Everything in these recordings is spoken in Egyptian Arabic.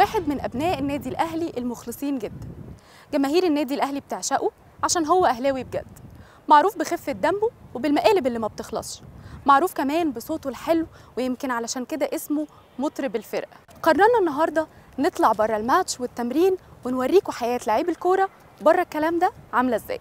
واحد من أبناء النادي الأهلي المخلصين جدا جماهير النادي الأهلي بتعشقه عشان هو أهلاوي بجد معروف بخفة دمه وبالمقالب اللي ما بتخلصش معروف كمان بصوته الحلو ويمكن علشان كده اسمه مطرب الفرقة قررنا النهاردة نطلع بره الماتش والتمرين ونوريكم حياة لعيب الكورة بره الكلام ده عاملة ازاي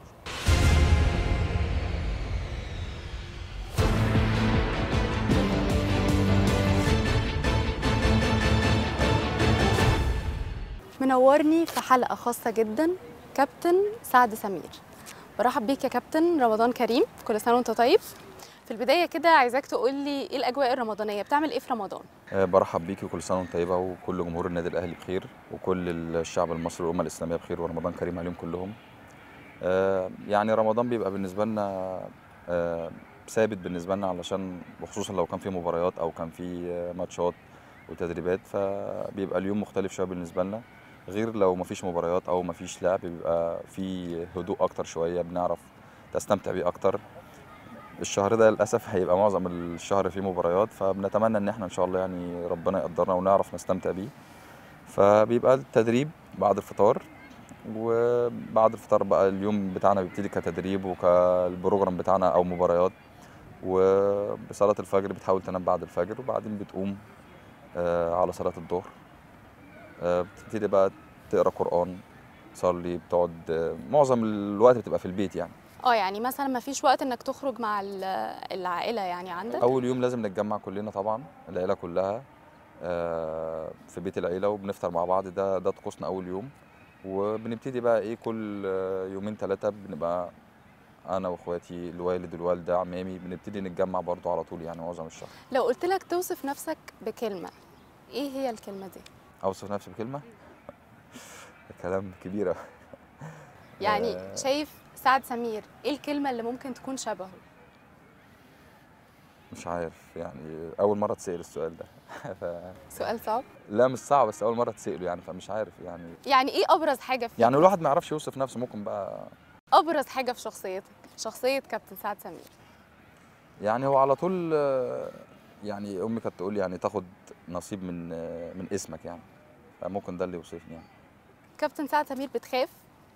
منورني في حلقة خاصة جدا كابتن سعد سمير برحب بيك يا كابتن رمضان كريم كل سنة وانت طيب في البداية كده عايزاك تقول لي ايه الأجواء الرمضانية بتعمل ايه في رمضان آه، برحب بيكي وكل سنه وانت طيبه وكل جمهور النادي الاهلي بخير وكل الشعب المصري والامه الاسلاميه بخير ورمضان كريم عليهم كلهم آه، يعني رمضان بيبقى بالنسبه لنا آه، ثابت بالنسبه لنا علشان وخصوصا لو كان في مباريات او كان في آه، ماتشات وتدريبات فبيبقى اليوم مختلف شويه بالنسبه لنا غير لو مفيش مباريات او مفيش لعب بيبقى في هدوء اكتر شويه بنعرف تستمتع بيه اكتر الشهر ده للاسف هيبقى معظم الشهر فيه مباريات فبنتمنى ان احنا ان شاء الله يعني ربنا يقدرنا ونعرف نستمتع بيه فبيبقى التدريب بعد الفطار وبعد الفطار بقى اليوم بتاعنا بيبتدي كتدريب وكالبروجرام بتاعنا او مباريات وبصلاة الفجر بتحاول تنام بعد الفجر وبعدين بتقوم آه، على صلاة الظهر آه، بتبتدي بقى تقرا قرآن تصلي بتقعد آه، معظم الوقت بتبقى في البيت يعني اه يعني مثلا ما فيش وقت انك تخرج مع ال- العائلة يعني عندك اول يوم لازم نتجمع كلنا طبعا العيله كلها آه، في بيت العيله وبنفطر مع بعض ده ده طقوسنا اول يوم وبنبتدي بقى ايه كل آه، يومين ثلاثه بنبقى انا واخواتي الوالد والوالده عمامي بنبتدي نتجمع برضو على طول يعني معظم الشهر لو قلت لك توصف نفسك بكلمة ايه هي الكلمة دي اوصف نفسي بكلمه كلام كبير أوي. يعني آه. شايف سعد سمير ايه الكلمة اللي ممكن تكون شبهه مش عارف يعني اول مره تسال السؤال ده ف... سؤال صعب لا مش صعب بس اول مره تساله يعني فمش عارف يعني يعني ايه ابرز حاجة في يعني الواحد ما يعرفش يوصف نفسه ممكن بقى ابرز حاجة في شخصيتك شخصية كابتن سعد سمير يعني هو على طول آه، يعني امي كانت تقول يعني تاخد نصيب من آه، من اسمك يعني فممكن ده اللي يوصفني يعني كابتن سعد سمير بتخاف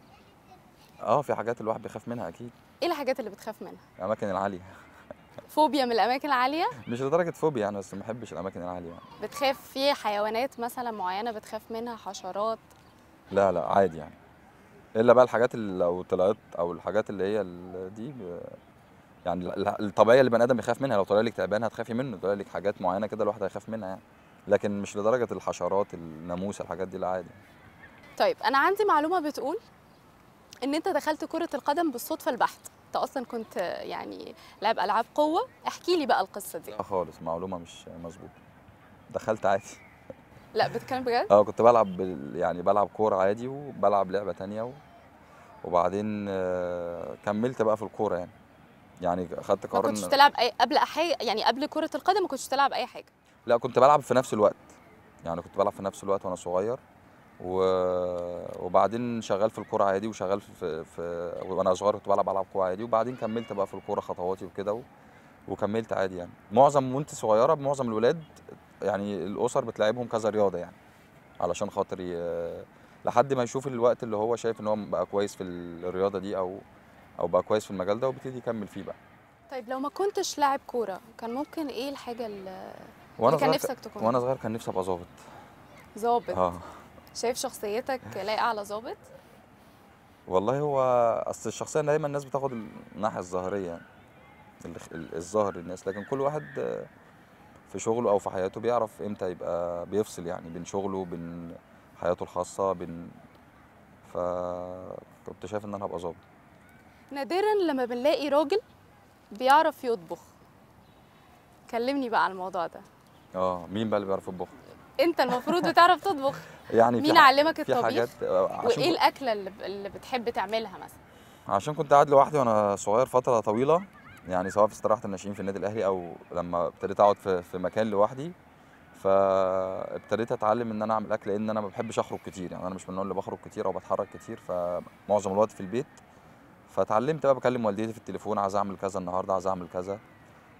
اه في حاجات الواحد بيخاف منها اكيد ايه الحاجات اللي بتخاف منها الاماكن العاليه فوبيا من الاماكن العالية مش لدرجه فوبيا يعني بس ما بحبش الاماكن العاليه يعني. بتخاف في حيوانات مثلا معينة بتخاف منها حشرات لا لا عادي يعني الا بقى الحاجات اللي لو طلعت او الحاجات اللي هي ال- دي ب- يعني ال- ال- الطبيعيه اللي بني ادم يخاف منها لو طلع لك تعبان هتخافي منه طلع لك حاجات معينه كده الواحد هيخاف منها يعني لكن مش لدرجه الحشرات الناموس الحاجات دي لا عادي طيب انا عندي معلومة بتقول ان انت دخلت كرة القدم بالصدفة البحت انت اصلا كنت يعني لاعب العاب قوة احكي لي بقى القصة دي لا خالص معلومه مش مظبوطه دخلت عادي لا بتتكلم بجد اه كنت بلعب بال- يعني بلعب كورة عادي وبلعب لعبة تانية و... وبعدين آه، كملت بقى في الكورة يعني يعني خدت ما قرار كنتش إن- تلعب اي قبل حاجة يعني قبل كرة القدم ما كنتش تلعب اي حاجة لا كنت بلعب في نفس الوقت يعني كنت بلعب في نفس الوقت وانا صغير و... وبعدين شغال في الكورة عادي وشغال في, في وانا صغير كنت بلعب العاب كورة عادي وبعدين كملت بقى في الكورة خطواتي وكده و... وكملت عادي يعني معظم وانت صغيرة معظم الولاد يعني الاسر بتلعبهم كذا رياضة يعني علشان خاطر ي... لحد ما يشوف الوقت اللي هو شايف ان هو بقى كويس في الرياضة دي او او بقى كويس في المجال ده وبيبتدي يكمل فيه بقى طيب لو ما كنتش لاعب كورة كان ممكن ايه الحاجة اللي وانا كان صغير نفسك تكون وانا صغير كان نفسي ابقى ظابط ظابط اه شايف شخصيتك لايقة على ظابط والله هو اصل الشخصيه دايما الناس بتاخد الناحيه الظاهريه يعني ال- ال- الظاهر للناس لكن كل واحد آه، في شغله او في حياته بيعرف امتى يبقى بيفصل يعني بين شغله وبين حياته الخاصه بين فكنت شايف ان انا هبقى ظابط نادرا لما بنلاقي راجل بيعرف يطبخ كلمني بقى عن الموضوع ده اه مين بقى اللي بيعرف يطبخ انت المفروض بتعرف تطبخ يعني في مين ح- علمك في الطبيخ حاجات آه، عشان وايه الاكله اللي, اللي بتحب تعملها مثلا عشان كنت قاعد لوحدي وانا صغير فتره طويله يعني سواء في استراحه الناشئين في النادي الاهلي او لما ابتديت اقعد في, في مكان لوحدي فابتديت اتعلم ان انا اعمل اكل لان انا ما بحبش اخرج كتير يعني انا مش من النوع اللي بخرج كتير او بتحرك كتير فمعظم الوقت في البيت فتعلمت بقى بكلم والدتي في التليفون عايز اعمل كذا النهارده عايز اعمل كذا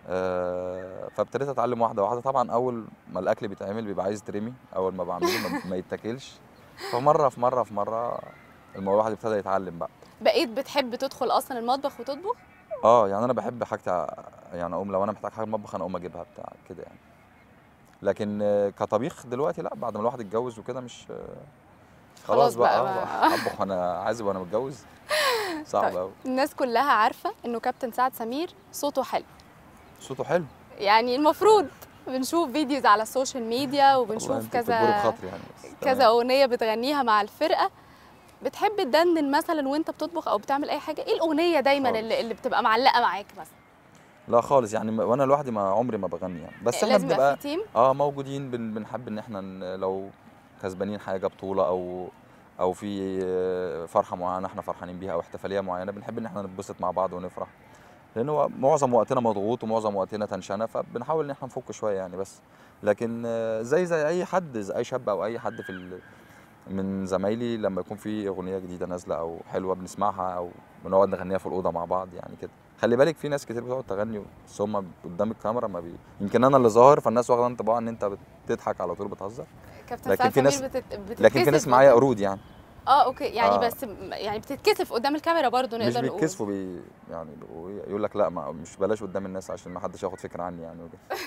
آه، فابتديت اتعلم واحده واحده طبعا اول ما الاكل بيتعمل بيبقى عايز يترمي اول ما بعمله ما- ما يتاكلش فمره في مره في مره الموضوع الواحد ابتدى يتعلم بقى بقيت بتحب تدخل اصلا المطبخ وتطبخ اه يعني انا بحب حاجتي ع- يعني اقوم لو انا محتاج حاجه المطبخ انا اقوم اجيبها بتاع كده يعني لكن آه، كطبيخ دلوقتي لا بعد ما الواحد اتجوز وكده مش آه، خلاص خلاص بقى, بقى آه، ما- اطبخ وانا عازب وانا متجوز صعب طيب. قوي الناس كلها عارفه انه كابتن سعد سمير صوته حلو صوته حلو يعني المفروض بنشوف فيديوز على السوشيال ميديا والله وبنشوف انت بتجبري كذا بخاطري يعني بس كذا تمام. اغنيه بتغنيها مع الفرقه بتحب تدندن مثلا وانت بتطبخ او بتعمل اي حاجه ايه الاغنيه دايما خالص. اللي, اللي بتبقى معلقه معاك مثلا لا خالص يعني م- وانا لوحدي ما عمري ما بغني يعني بس احنا لازم يبقى بنبقى في تيم اه موجودين بن بنحب ان احنا ن- لو كسبانين حاجه بطوله او او في آه، فرحه معينه احنا فرحانين بيها او احتفاليه معينه بنحب ان احنا نتبسط مع بعض ونفرح لان هو معظم وقتنا مضغوط ومعظم وقتنا تنشنه فبنحاول ان احنا نفك شويه يعني بس لكن آه، زي زي اي حد زي اي شاب او اي حد في ال... من زمايلي لما يكون في اغنيه جديده نازله او حلوه بنسمعها او بنقعد نغنيها في الاوضه مع بعض يعني كده خلي بالك في ناس كتير بتقعد تغني بس هم قدام الكاميرا ما بي... يمكن انا اللي ظاهر فالناس واخده انطباع ان انت بتضحك على طول بتهزر كابتن لكن سعد في ناس- سمير بتت... بتتكسف لكن في ناس معايا قدام- قرود يعني اه اوكي يعني آه. بس م- يعني بتتكسف قدام الكاميرا برضو مش نقدر نقول بيتكسفوا بي... يعني بيبقوا يقول لك لا ما مش بلاش قدام الناس عشان ما حدش ياخد فكره عني يعني وكده.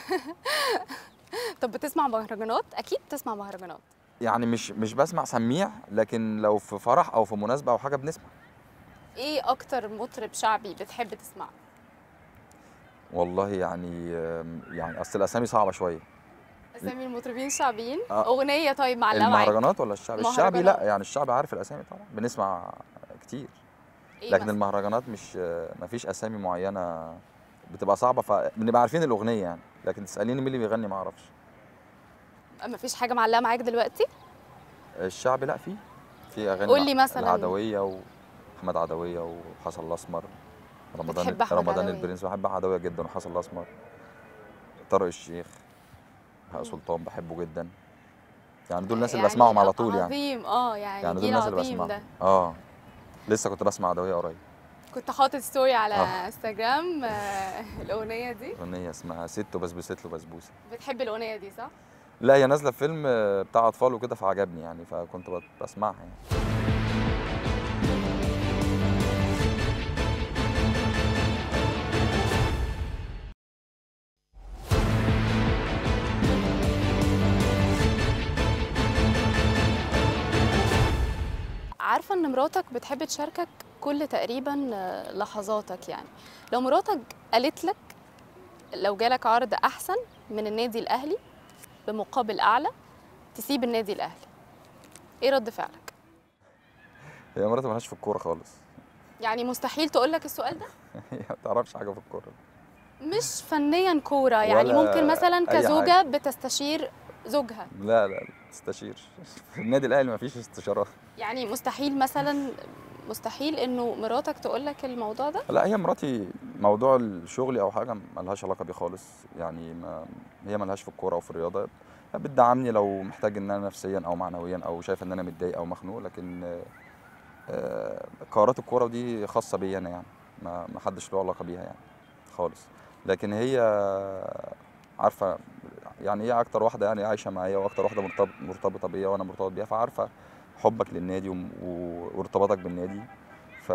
طب بتسمع مهرجانات اكيد بتسمع مهرجانات يعني مش مش بسمع سميع لكن لو في فرح او في مناسبه او حاجه بنسمع ايه اكتر مطرب شعبي بتحب تسمعه والله يعني يعني اصل الاسامي صعبه شويه اسامي المطربين الشعبيين آه. اغنيه طيب معلقه معاك المهرجانات ولا الشعبي الشعبي لا مهرجانات. يعني الشعبي عارف الاسامي طبعا بنسمع كتير إيه لكن مثلاً؟ المهرجانات مش ما فيش اسامي معينه بتبقى صعبه فبنبقى عارفين الاغنيه يعني لكن تساليني مين اللي بيغني ما اعرفش مفيش حاجه معلقه معاك دلوقتي الشعبي لا في في اغاني قول لي مثلاً. العدويه واحمد عدويه وحسن الاسمر رمضان بتحب أحمد رمضان عدوية. البرنس بحب عدويه جدا وحسن الاسمر طارق الشيخ بهاء سلطان بحبه جدا يعني دول الناس اللي يعني بسمعهم على طول يعني عظيم اه يعني, يعني دول جيل الناس اللي عظيم بسمعهم ده اه لسه كنت بسمع عدويه قريب كنت حاطط ستوري على آه. انستغرام آه، الاغنيه دي اغنيه اسمها ست وبسبست له بسبوسه بتحب الاغنيه دي صح لا هي نازله في فيلم آه، بتاع اطفال وكده فعجبني يعني فكنت بت- بسمعها يعني عارفه ان مراتك بتحب تشاركك كل تقريبا آه، لحظاتك يعني لو مراتك قالت لك لو جالك عرض احسن من النادي الاهلي بمقابل اعلى تسيب النادي الاهلي ايه رد فعلك هي مراتي مالهاش في الكوره خالص يعني مستحيل تقول لك السؤال ده هي ما تعرفش حاجه في الكوره مش فنيا كوره يعني ولا ممكن مثلا أي كزوجه بتستشير زوجها لا لا تستشير في النادي الاهلي ما فيش استشارات يعني مستحيل مثلا مستحيل انه مراتك تقول لك الموضوع ده لا هي مراتي موضوع الشغل او حاجه ملهاش علاقه بيه خالص يعني ما هي ملهاش في الكوره او في الرياضه بتدعمني لو محتاج ان انا نفسيا او معنويا او شايف ان انا متضايق او مخنوق لكن آه، آه، قرارات الكوره دي خاصه بيا انا يعني ما ما حدش له علاقه بيها يعني خالص لكن هي عارفه يعني هي اكتر واحده يعني عايشه معايا واكتر واحده مرتبط مرتبطه بيا وانا مرتبط بيها فعارفه حبك للنادي وم- و- وارتباطك بالنادي ف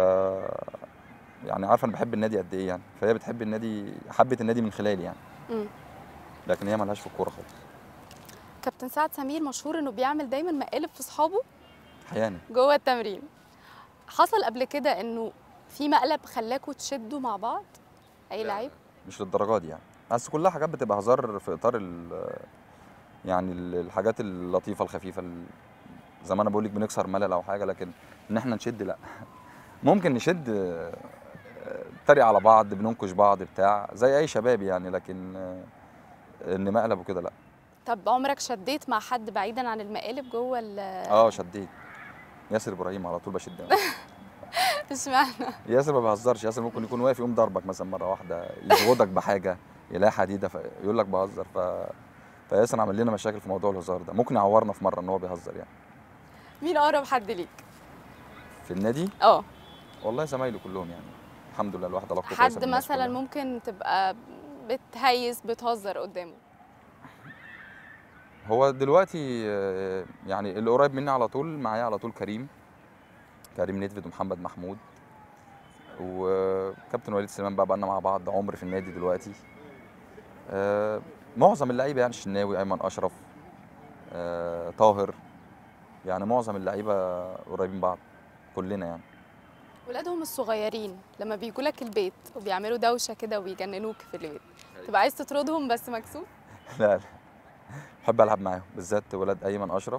يعني عارفه انا بحب النادي قد ايه يعني فهي بتحب النادي حبت النادي من خلالي يعني مم. لكن هي ملهاش في الكوره خالص كابتن سعد سمير مشهور انه بيعمل دايما مقالب في اصحابه احيانا جوه التمرين حصل قبل كده انه في مقلب خلاكوا تشدوا مع بعض اي لا، لعيب مش للدرجه دي يعني بس كلها حاجات بتبقى هزار في اطار ال يعني ال- الحاجات اللطيفه الخفيفه ال- زي ما انا بقول لك بنكسر ملل او حاجه لكن ان احنا نشد لا ممكن نشد آه، آه، نتريق على بعض بننكش بعض بتاع زي اي شباب يعني لكن آه، ان مقلب وكده لا طب عمرك شديت مع حد بعيدا عن المقالب جوه ال اه شديت ياسر ابراهيم على طول بشد معاه. اشمعنى ياسر ما بيهزرش ياسر ممكن يكون واقف يقوم ضربك مثلا مره واحده يزغدك بحاجه يلاقي حديده فيقول لك بهزر ف فياسر عمل لنا مشاكل في موضوع الهزار ده ممكن يعورنا في مره ان هو بيهزر يعني مين اقرب حد ليك في النادي اه والله زمايلي كلهم يعني الحمد لله الواحد علاقته كويسة حد بالناس مثلا كلها. ممكن تبقى بتهيس بتهزر قدامه هو دلوقتي آه، يعني اللي قريب مني على طول معايا على طول كريم كريم نيدفيد ومحمد محمود وكابتن وليد سليمان بقى بقالنا مع بعض عمر في النادي دلوقتي آه، معظم اللعيبه يعني الشناوي ايمن اشرف آه، طاهر يعني معظم اللعيبه قريبين بعض كلنا يعني ولادهم الصغيرين لما بيجوا لك البيت وبيعملوا دوشه كده وبيجننوك في البيت تبقى عايز تطردهم بس مكسوف لا لا بحب العب معاهم بالذات ولاد ايمن اشرف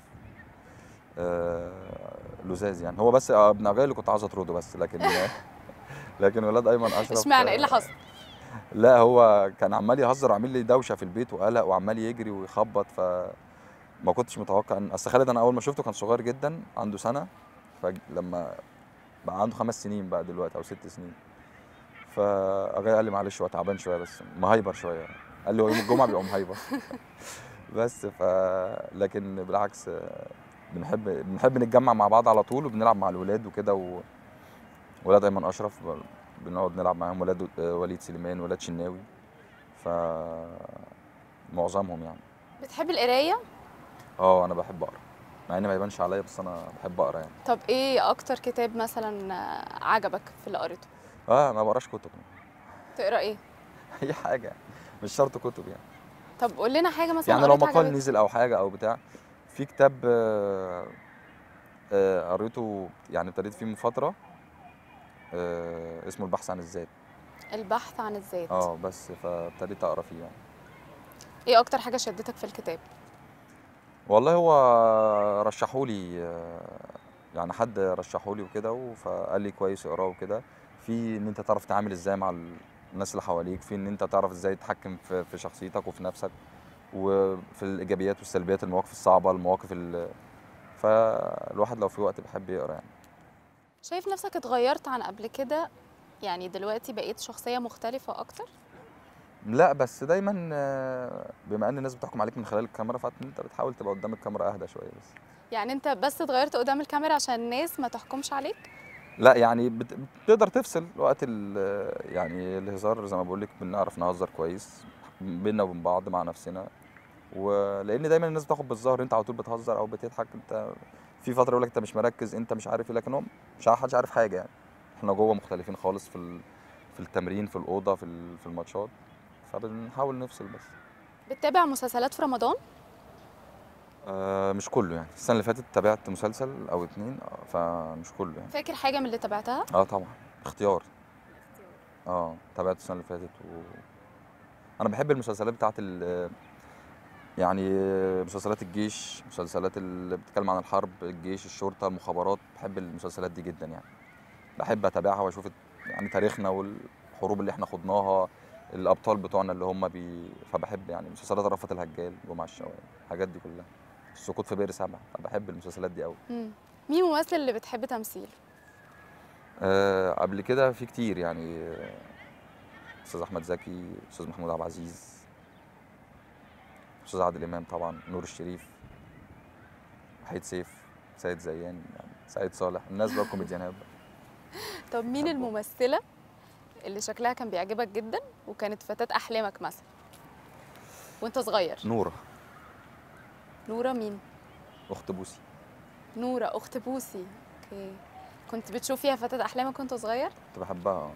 آه لزاز يعني هو بس آه، ابن ابويا اللي كنت عاوز اطرده بس لكن لكن ولاد ايمن اشرف اشمعنى ايه اللي آه، حصل لا هو كان عمال يهزر وعامل لي دوشه في البيت وقلق وعمال يجري ويخبط ف ما كنتش متوقع ان اصل خالد انا اول ما شفته كان صغير جدا عنده سنه فلما بقى عنده خمس سنين بقى دلوقتي او ست سنين فجاي قال لي معلش هو تعبان شويه بس مهايبر شويه قال لي هو يوم الجمعه بيبقى مهايبر بس ف لكن بالعكس آه، بنحب بنحب نتجمع مع بعض على طول وبنلعب مع الولاد وكده و... ولاد ايمن اشرف ب- بنقعد نلعب معاهم ولاد آه، وليد سليمان ولاد شناوي ف معظمهم يعني بتحب القرايه اه انا بحب اقرا مع ان ما يبانش عليا بس انا بحب اقرا يعني طب ايه اكتر كتاب مثلا آه، عجبك في اللي قريته اه ما بقراش كتب تقرا ايه اي حاجه مش شرط كتب يعني طب قول لنا حاجه مثلا يعني لو قريتها مقال عجبتك. نزل او حاجه او بتاع في كتاب آه، آه، قريته يعني ابتديت فيه من فتره آه، اسمه البحث عن الذات البحث عن الذات اه بس فابتديت اقرا فيه يعني ايه اكتر حاجه شدتك في الكتاب والله هو رشحولي آه، يعني حد رشحولي وكده فقال لي كويس اقراه وكده في ان انت تعرف تتعامل ازاي مع الناس اللي حواليك في ان انت تعرف ازاي تتحكم في في شخصيتك وفي نفسك وفي الايجابيات والسلبيات المواقف الصعبه المواقف ال... فالواحد لو في وقت بيحب يقرا يعني شايف نفسك اتغيرت عن قبل كده يعني دلوقتي بقيت شخصيه مختلفه اكتر لا بس دايما آه، بما ان الناس بتحكم عليك من خلال الكاميرا فانت بتحاول تبقى قدام الكاميرا اهدى شويه بس يعني انت بس اتغيرت قدام الكاميرا عشان الناس ما تحكمش عليك لا يعني بت- بتقدر تفصل وقت ال يعني الهزار زي ما بقول لك بنعرف نهزر كويس بينا وبين بعض مع نفسنا ولان دايما الناس بتاخد بالظاهر انت على طول بتهزر او بتضحك انت في فتره يقول لك انت مش مركز انت مش عارف ايه لكن هو مش حدش عارف حاجه يعني احنا جوه مختلفين خالص في ال- في التمرين في الاوضه في ال- في الماتشات فبنحاول نفصل بس بتتابع مسلسلات في رمضان آه مش كله يعني السنه اللي فاتت تابعت مسلسل او اتنين آه، فمش كله يعني فاكر حاجه من اللي تابعتها اه طبعا اختيار اه تابعته السنه اللي فاتت و... انا بحب المسلسلات بتاعت ال يعني مسلسلات الجيش مسلسلات اللي بتتكلم عن الحرب الجيش الشرطه المخابرات بحب المسلسلات دي جدا يعني بحب اتابعها واشوف يعني تاريخنا والحروب اللي احنا خضناها الابطال بتوعنا اللي هم بي... فبحب يعني مسلسلات رأفت الهجال جمعة الشوال الحاجات دي كلها السقوط في بئر سبع فبحب المسلسلات دي قوي مم. مين الممثل اللي بتحب تمثيله آه، قبل كده في كتير يعني آه، استاذ احمد زكي استاذ محمود عبد العزيز استاذ عادل امام طبعا نور الشريف وحيد سيف سيد زيان يعني سعيد صالح الناس بقى كوميديانات بقى. طب مين بحبه. الممثله اللي شكلها كان بيعجبك جدا وكانت فتاه احلامك مثلا وانت صغير نوره نوره مين اخت بوسي نوره اخت بوسي اوكي كنت بتشوف فيها فتاه احلامك وانت صغير كنت بحبها آه.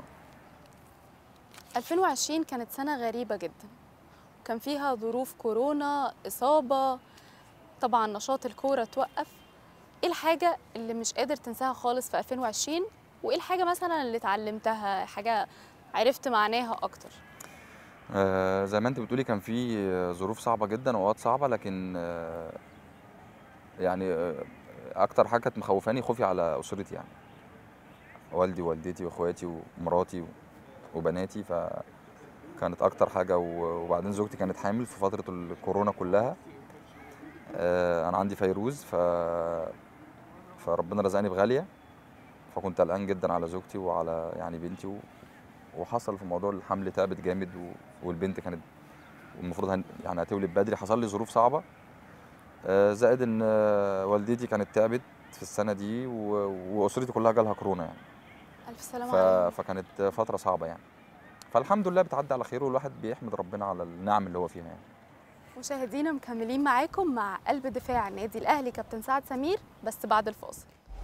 2020 كانت سنة غريبة جدا كان فيها ظروف كورونا إصابة طبعا نشاط الكورة توقف إيه الحاجة اللي مش قادر تنساها خالص في 2020 وإيه الحاجة مثلا اللي اتعلمتها حاجة عرفت معناها أكتر آه، زي ما انت بتقولي كان في آه، ظروف صعبه جدا واوقات صعبه لكن آه، يعني آه، اكتر حاجه كانت مخوفاني خوفي على اسرتي يعني والدي ووالدتي واخواتي ومراتي وبناتي فكانت اكتر حاجه و- وبعدين زوجتي كانت حامل في فتره الكورونا كلها آه، انا عندي فيروز ف فربنا رزقني بغاليه فكنت قلقان جدا على زوجتي وعلى يعني بنتي و... وحصل في موضوع الحمل تعبت جامد و... والبنت كانت المفروض هن... يعني هتولد بدري حصل لي ظروف صعبه آه، زائد ان آه، والدتي كانت تعبت في السنه دي و... واسرتي كلها جالها كورونا يعني ألف سلامة ف... عليهم فكانت فتره صعبه يعني فالحمد لله بتعدي على خير والواحد بيحمد ربنا على النعم اللي هو فيها يعني مشاهدينا مكملين معاكم مع قلب دفاع النادي الاهلي كابتن سعد سمير بس بعد الفاصل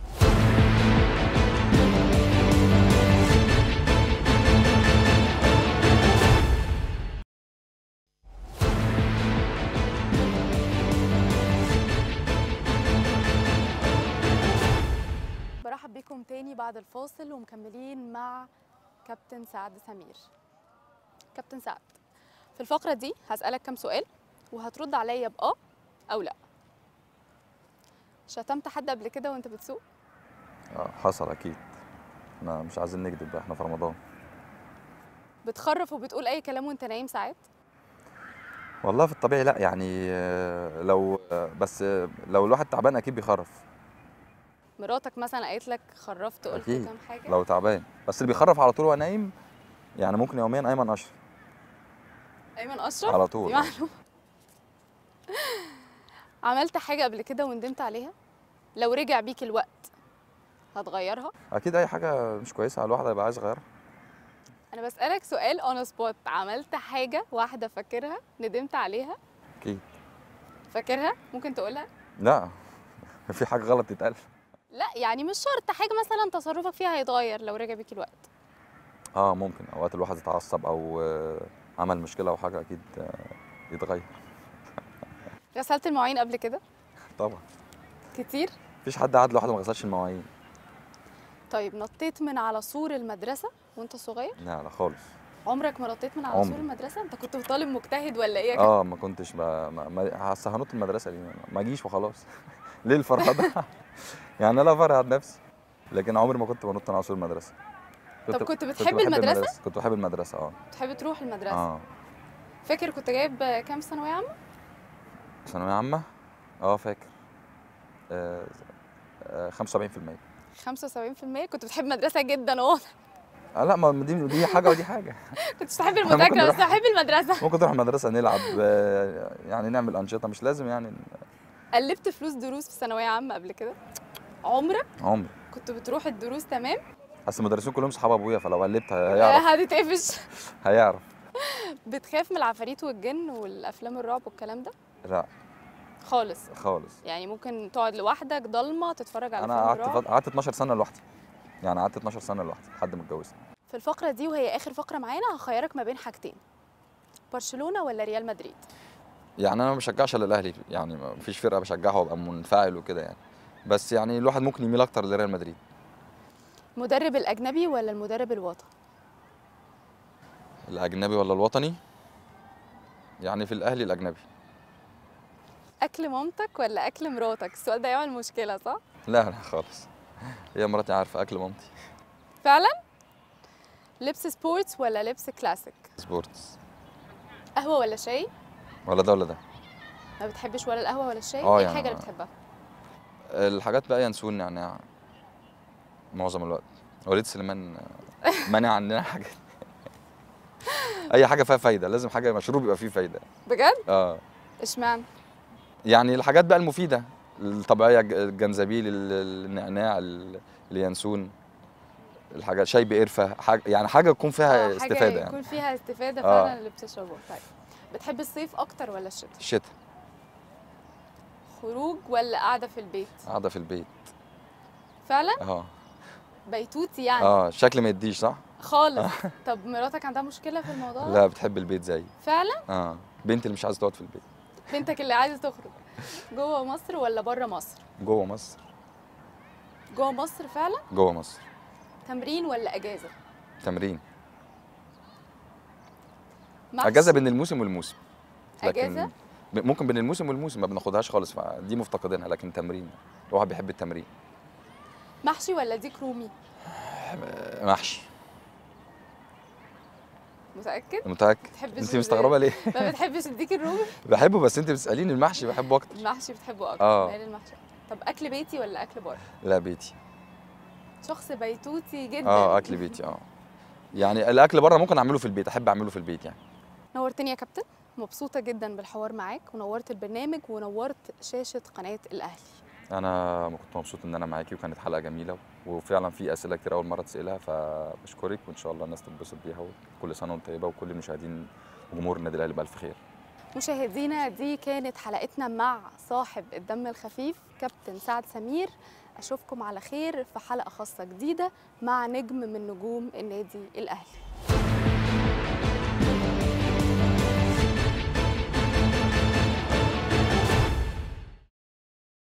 برحب بكم تاني بعد الفاصل ومكملين مع كابتن سعد سمير كابتن سعد في الفقرة دي هسألك كام سؤال وهترد عليا بآه أو لأ شتمت حد قبل كده وانت بتسوق؟ آه، حصل اكيد احنا مش عايزين نكذب بقى احنا في رمضان بتخرف وبتقول أي كلام وانت نايم ساعات؟ والله في الطبيعي لا يعني آه، لو آه، بس آه، لو الواحد تعبان اكيد بيخرف مراتك مثلا قالت لك خرفت قلت أكيد. كام حاجة؟ لو تعبان بس اللي بيخرف على طول وهو نايم يعني ممكن يوميا ايمن اشرف أيمن أشرف؟ على دي طول معلومة عملت حاجة قبل كده وندمت عليها؟ لو رجع بيك الوقت هتغيرها؟ اكيد اي حاجه مش كويسه الواحد هيبقى عايز يغيرها أنا بسألك سؤال أون سبوت عملت حاجة واحدة فاكرها ندمت عليها؟ اكيد فاكرها؟ ممكن تقولها؟ لا في حاجه غلط تتقال لا يعني مش شرط حاجة مثلا تصرفك فيها هيتغير لو رجع بيك الوقت اه ممكن اوقات الواحد يتعصب او آه، عمل مشكله او حاجه اكيد آه، يتغير غسلت المواعين قبل كده طبعا كتير مفيش حد قعد لوحده ما غسلش المواعين طيب نطيت من على سور المدرسة وانت صغير لا لا خالص عمرك ما نطيت من على عمري. سور المدرسة انت كنت طالب مجتهد ولا ايه يا اه ما كنتش ب... ما... ما... هس- هنط المدرسه دي ما اجيش وخلاص ليه الفرحه ده يعني انا فرحت نفسي لكن عمري ما كنت بنط من على سور المدرسه طب كنت بتحب بحب المدرسة؟ كنت بحب المدرسه اه بتحب تروح المدرسة اه فاكر كنت جايب كام ثانوية عامة ثانويه عامه اه فاكر آه... آه... 75% 75% كنت بتحب المدرسة جدا واضح آه لا ما دي دي حاجه ودي حاجه كنت بتحب ممكن المذاكرة بس نروح- بحب المدرسة ممكن نروح المدرسه نلعب آه... يعني نعمل انشطه مش لازم يعني قلبت فلوس دروس في ثانوية عامة قبل كده عمرك عمري كنت بتروح الدروس تمام اصل المدرسين كلهم صحاب ابويا فلو قلبت هيعرف هتتقفش هيعرف بتخاف من العفاريت والجن والافلام الرعب والكلام ده لا خالص خالص يعني ممكن تقعد لوحدك ضلمه تتفرج على انا فيلم قعدت رعب فت... قعدت 12 سنه لوحدي يعني قعدت 12 سنه لوحدي لحد ما اتجوزت في الفقره دي وهي اخر فقره معانا هخيرك ما بين حاجتين برشلونه ولا ريال مدريد يعني انا ما بشجعش الا الاهلي يعني ما فيش فرقه بشجعها وابقى منفعل وكده يعني بس يعني الواحد ممكن يميل اكتر لريال مدريد المدرب الاجنبي ولا المدرب الوطني الاجنبي ولا الوطني يعني في الاهلي الاجنبي اكل مامتك ولا اكل مراتك السؤال ده يعمل مشكله صح لا لا خالص هي مراتي عارفه اكل مامتي فعلا لبس سبورتس ولا لبس كلاسيك سبورتس قهوه ولا شاي ولا ده ولا ده ما بتحبش ولا القهوه ولا الشاي آه ايه يعني الحاجه اللي ما- بتحبها الحاجات بقى ينسون نعناع معظم الوقت وليد سليمان مانع عننا حاجات اي حاجه فيها فايده لازم حاجه مشروب يبقى فيه فايده بجد اه اشمعنى يعني الحاجات بقى المفيده الطبيعيه الج- الجنزبيل ال- النعناع ال- اليانسون الحاجات شاي بقرفه حاجه يعني حاجه تكون فيها آه، استفاده حاجه يعني يكون فيها استفاده آه. فعلا اللي بتشربه طيب بتحب الصيف اكتر ولا الشتاء الشتاء خروج ولا قاعده في البيت قاعده في البيت فعلا اه بيتوتي يعني اه شكل ما يديش صح خالص طب مراتك عندها مشكله في الموضوع ده لا بتحب البيت زي فعلا اه بنتي اللي مش عايزه تقعد في البيت بنتك اللي عايزه تخرج جوه مصر ولا بره مصر جوه مصر جوه مصر فعلا جوه مصر تمرين ولا اجازه تمرين محشي؟ اجازه بين الموسم والموسم اجازه ب- ممكن بين الموسم والموسم ما بناخدهاش خالص فدي مفتقدينها لكن تمرين الواحد بيحب التمرين محشي ولا ديك رومي آه، محشي متاكد متاكد بتحبش انت ال- مستغربه ليه ما بتحبش الديك الرومي بحبه بس انت بتساليني المحشي بحبه اكتر المحشي بتحبه اكتر آه. مايل المحشي طب اكل بيتي ولا اكل بره لا بيتي شخص بيتوتي جدا اه اكل بيتي اه يعني الاكل بره ممكن اعمله في البيت احب اعمله في البيت يعني نورتني يا كابتن مبسوطه جدا بالحوار معاك ونورت البرنامج ونورت شاشه قناه الاهلي انا كنت مبسوط ان انا معاكي وكانت حلقه جميله وفعلا في اسئله كتير اول مره تسالها فبشكرك وان شاء الله الناس تتبسط بيها وكل سنه وانت طيبه وكل المشاهدين وجمهور النادي الاهلي بالف خير مشاهدينا دي كانت حلقتنا مع صاحب الدم الخفيف كابتن سعد سمير اشوفكم على خير في حلقه خاصه جديده مع نجم من نجوم النادي الاهلي